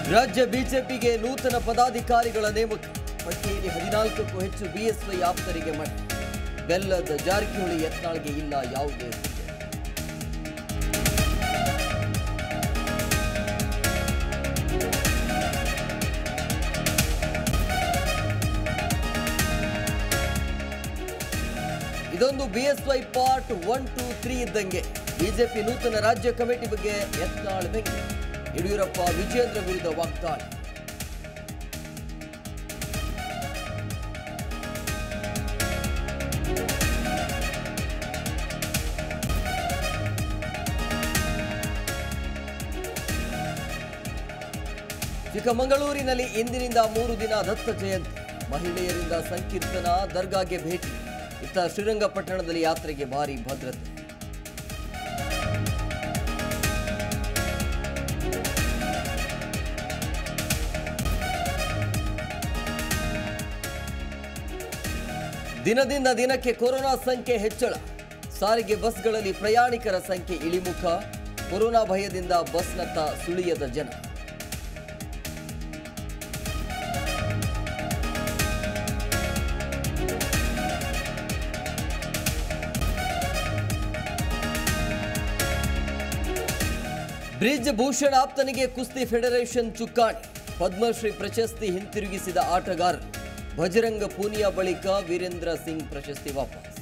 ರಾಜ್ಯ ಬಿಜೆಪಿಗೆ ನೂತನ ಪದಾಧಿಕಾರಿಗಳ ನೇಮಕ ಪಟ್ಟಿಯಲ್ಲಿ ಹದಿನಾಲ್ಕಕ್ಕೂ ಹೆಚ್ಚು ಬಿಎಸ್ವೈ ಆಪ್ತರಿಗೆ ಮಠ ಬೆಲ್ಲದ ಜಾರಕಿಹೊಳಿ ಯತ್ನಾಳ್ಗೆ ಇಲ್ಲ ಯಾವುದೇ ಹುದ್ದೆ ಇದೊಂದು BSY part one two three ಇದ್ದಂಗೆ ಬಿಜೆಪಿ ನೂತನ ರಾಜ್ಯ ಕಮಿಟಿ ಬಗ್ಗೆ ಯತ್ನಾಳ್ ವ್ಯಂಗ್ಯ ಯಡಿಯೂರಪ್ಪ ವಿಜೇಂದ್ರ ವಿರುದ್ಧ ವಾಗ್ದಾಳಿ ಚಿಕ್ಕಮಗಳೂರಿನಲ್ಲಿ ಇಂದಿನಿಂದ ಮೂರು ದಿನ ದತ್ತ ಜಯಂತಿ ಮಹಿಳೆಯರಿಂದ ಸಂಕೀರ್ತನ ದರ್ಗಾಗೆ ಭೇಟಿ ಇತ್ತ ಶ್ರೀರಂಗಪಟ್ಟಣದಲ್ಲಿ ಯಾತ್ರೆಗೆ ಭಾರಿ ಭದ್ರತೆ ದಿನದಿಂದ ದಿನಕ್ಕೆ ಕೊರೋನಾ ಸಂಖ್ಯೆ ಹೆಚ್ಚಳ ಸಾರಿಗೆ ಬಸ್ಗಳಲ್ಲಿ ಪ್ರಯಾಣಿಕರ ಸಂಖ್ಯೆ ಇಳಿಮುಖ ಕೊರೋನಾ ಭಯದಿಂದ ಬಸ್ನತ್ತ ಸುಳಿಯದ ಜನ ಬ್ರಿಡ್ಜ್ ಭೂಷಣ್ ಆಪ್ತನಿಗೆ ಕುಸ್ತಿ ಫೆಡರೇಷನ್ ಚುಕ್ಕಾಣಿ ಪದ್ಮಶ್ರೀ ಪ್ರಶಸ್ತಿ ಹಿಂತಿರುಗಿಸಿದ ಆಟಗಾರರು ಭಜರಂಗ ಪೂನಿಯಾ ಬಳಿಕ ವೀರೇಂದ್ರ ಸಿಂಗ್ ಪ್ರಶಸ್ತಿ ವಾಪಸ್